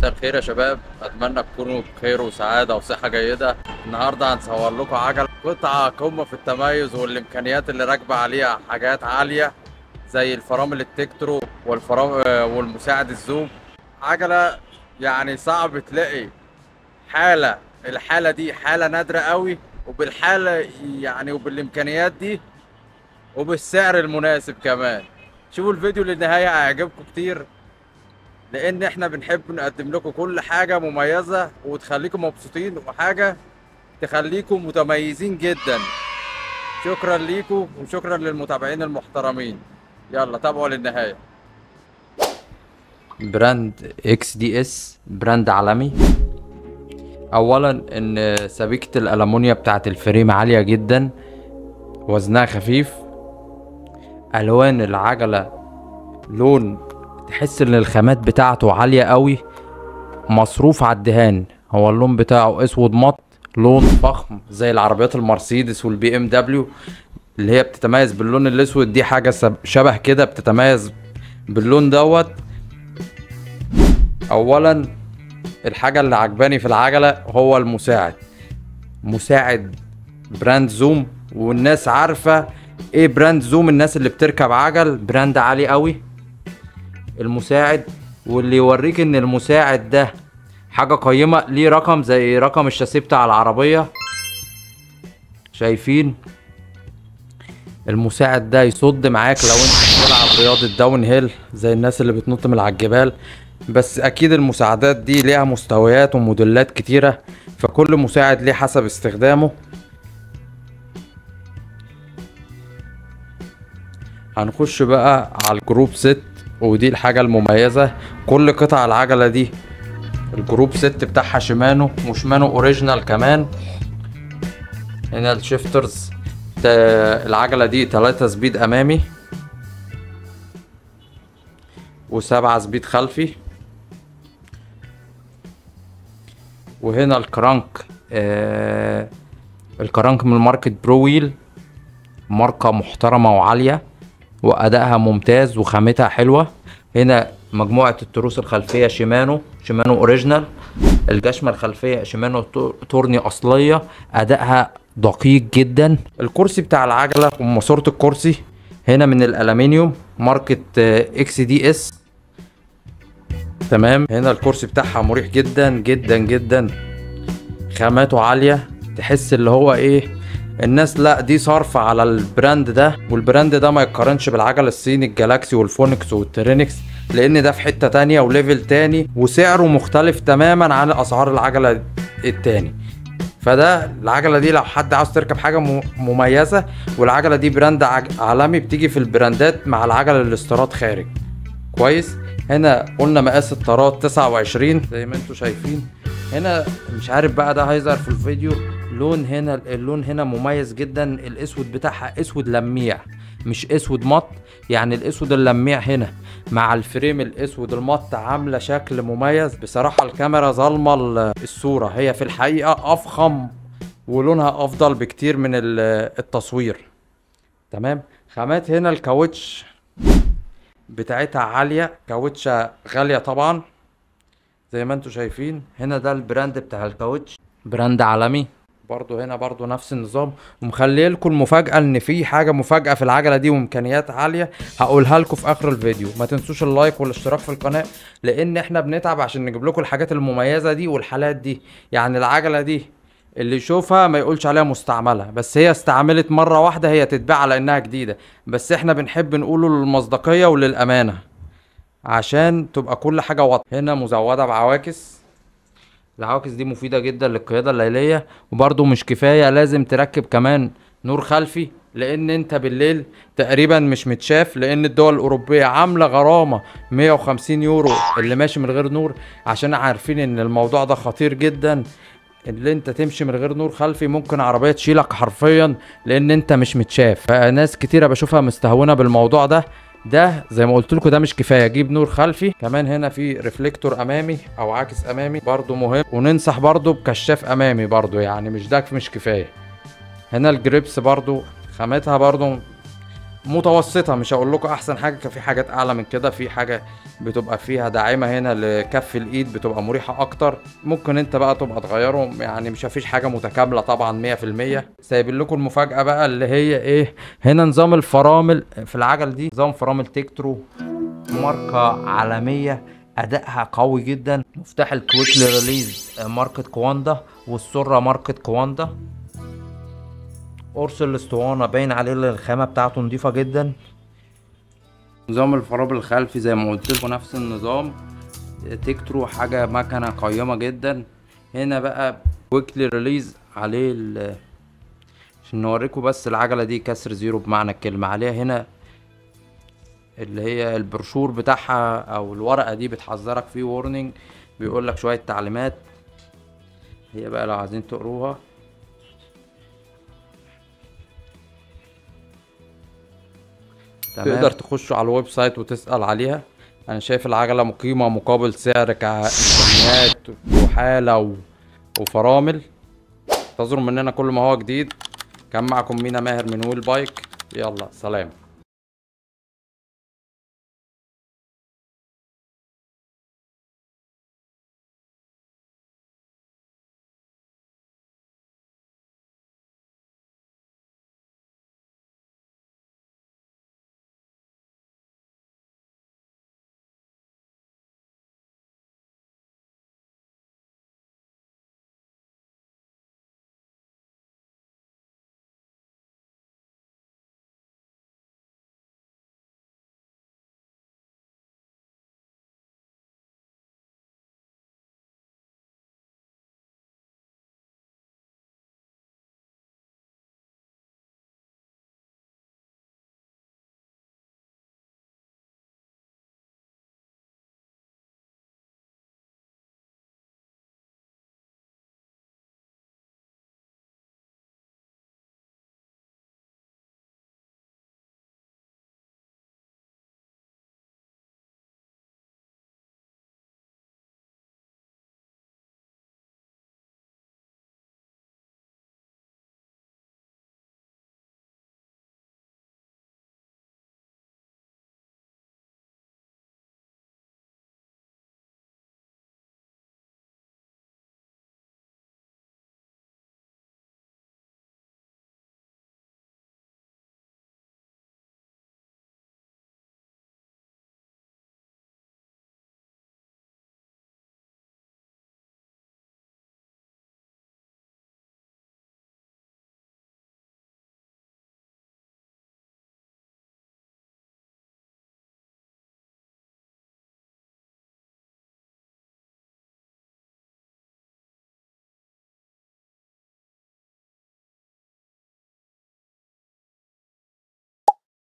مساء الخير يا شباب اتمنى تكونوا بخير وسعاده وصحه جيده النهارده هنصور لكم عجل قطعه قمه في التميز والامكانيات اللي راكبه عليها حاجات عاليه زي الفرامل التكترو والفرامل والمساعد الزوم عجله يعني صعب تلاقي حاله الحاله دي حاله نادره قوي وبالحاله يعني وبالامكانيات دي وبالسعر المناسب كمان شوفوا الفيديو للنهايه هيعجبكم كتير لان احنا بنحب نقدم لكم كل حاجه مميزه وتخليكم مبسوطين وحاجه تخليكم متميزين جدا شكرا ليكم وشكرا للمتابعين المحترمين يلا تابعوا للنهايه براند اكس دي اس براند عالمي اولا ان سبيكة الالومنيا بتاعت الفريم عالية جدا وزنها خفيف الوان العجلة لون تحس ان الخامات بتاعته عالية قوي مصروف على الدهان هو اللون بتاعه اسود مط لون فخم زي العربيات المرسيدس والبي ام دبليو اللي هي بتتميز باللون الاسود دي حاجة سب- شبه كده بتتميز باللون دوت اولا الحاجة اللي عجباني في العجلة هو المساعد مساعد براند زوم والناس عارفة ايه براند زوم الناس اللي بتركب عجل براند عالي قوي المساعد واللي يوريك ان المساعد ده حاجة قيمة ليه رقم زي رقم الشاسيه بتاع العربية شايفين المساعد ده يصد معاك لو انت بتلعب رياضة داون هيل زي الناس اللي بتنط من على الجبال بس اكيد المساعدات دي ليها مستويات وموديلات كتيرة فكل مساعد ليه حسب استخدامه هنخش بقى على الجروب ست ودي الحاجة المميزة كل قطع العجلة دي الجروب ست بتاعها شيمانو وشيمانو اوريجينال كمان هنا الشيفترز تا- العجلة دي تلاتة سبيد امامي وسبعة سبيد خلفي وهنا الكرانك آه الكرانك من ماركة برو ويل ماركة محترمة وعالية وأدائها ممتاز وخامتها حلوة هنا مجموعة التروس الخلفية شيمانو شيمانو اوريجينال الجشمة الخلفية شيمانو تو- تورني أصلية أدائها دقيق جدا الكرسي بتاع العجلة وماسورة الكرسي هنا من الألمنيوم ماركة اكس دي اس تمام هنا الكرسي بتاعها مريح جدا جدا جدا خاماته عالية تحس اللي هو ايه الناس لا دي صارفة على البراند ده والبراند ده ما يتقارنش بالعجل الصيني الجالاكسي والفونكس والترينكس لان ده في حتة تانية وليفل تاني وسعره مختلف تماما عن اسعار العجلة التاني فده العجلة دي لو حد عاوز تركب حاجة م- مميزة والعجلة دي براند عج- عالمي بتيجي في البراندات مع العجلة الاستيراد خارج كويس هنا قلنا مقاس الطارات 29 زي ما انتم شايفين هنا مش عارف بقى ده هيظهر في الفيديو لون هنا اللون هنا مميز جدا الاسود بتاعها اسود لميع مش اسود مط يعني الاسود اللميع هنا مع الفريم الاسود المط عامله شكل مميز بصراحه الكاميرا ظالمه ال- الصوره هي في الحقيقه افخم ولونها افضل بكتير من ال- التصوير تمام خامات هنا الكاوتش بتاعتها عالية كاوتشة غالية طبعا زي ما انتوا شايفين هنا ده البراند بتاع الكاوتش براند عالمي برضو هنا برضو نفس النظام ومخليه لكم المفاجأة ان في حاجة مفاجأة في العجلة دي وامكانيات عالية هقولها لكم في اخر الفيديو ما تنسوش اللايك والاشتراك في القناة لان احنا بنتعب عشان نجيب لكم الحاجات المميزة دي والحالات دي يعني العجلة دي اللي يشوفها ما يقولش عليها مستعملة بس هي استعملت مرة واحدة هي تتباع على انها جديدة بس احنا بنحب نقوله للمصداقية وللأمانة عشان تبقى كل حاجة واضحة هنا مزودة بعواكس العواكس دي مفيدة جدا للقيادة الليلية وبرضو مش كفاية لازم تركب كمان نور خلفي لان انت بالليل تقريبا مش متشاف لان الدول الاوروبية عاملة غرامة 150 يورو اللي ماشي من غير نور عشان عارفين ان الموضوع ده خطير جدا اللي انت تمشي من غير نور خلفي ممكن عربية تشيلك حرفيا لان انت مش متشاف فناس كتيرة بشوفها مستهونة بالموضوع ده ده زي ما قلت لكم ده مش كفايه جيب نور خلفي كمان هنا في ريفليكتور امامي او عاكس امامي برضو مهم وننصح برضو بكشاف امامي برضو يعني مش ده مش كفايه هنا الجريبس برضو خامتها برضو متوسطه مش هقول لكم احسن حاجه كان في حاجات اعلى من كده في حاجه بتبقى فيها داعمه هنا لكف الايد بتبقى مريحه اكتر ممكن انت بقى تبقى تغيرهم يعني مش مفيش حاجه متكامله طبعا 100% سايبين لكم المفاجاه بقى اللي هي ايه هنا نظام الفرامل في العجل دي نظام فرامل تكترو ماركه عالميه ادائها قوي جدا مفتاح الكويكلي ريليز ماركه كواندا والسره ماركه كواندا قرص الاسطوانه باين عليه إن الخامه بتاعته نضيفه جدا نظام الفرامل الخلفي زي ما قلت لكم نفس النظام تكترو حاجه مكنه قيمه جدا هنا بقى كويكلي ريليز عليه ال عشان نوريكم بس العجله دي كسر زيرو بمعنى الكلمه عليها هنا اللي هي البروشور بتاعها او الورقه دي بتحذرك فيه وورنينج بيقول لك شويه تعليمات هي بقى لو عايزين تقروها تقدر تخش على الويب سايت وتسأل عليها انا شايف العجلة مقيمة مقابل سعر كإمكانيات وحالة و... وفرامل انتظروا مننا كل ما هو جديد كان معكم مينا ماهر من ويل بايك يلا سلام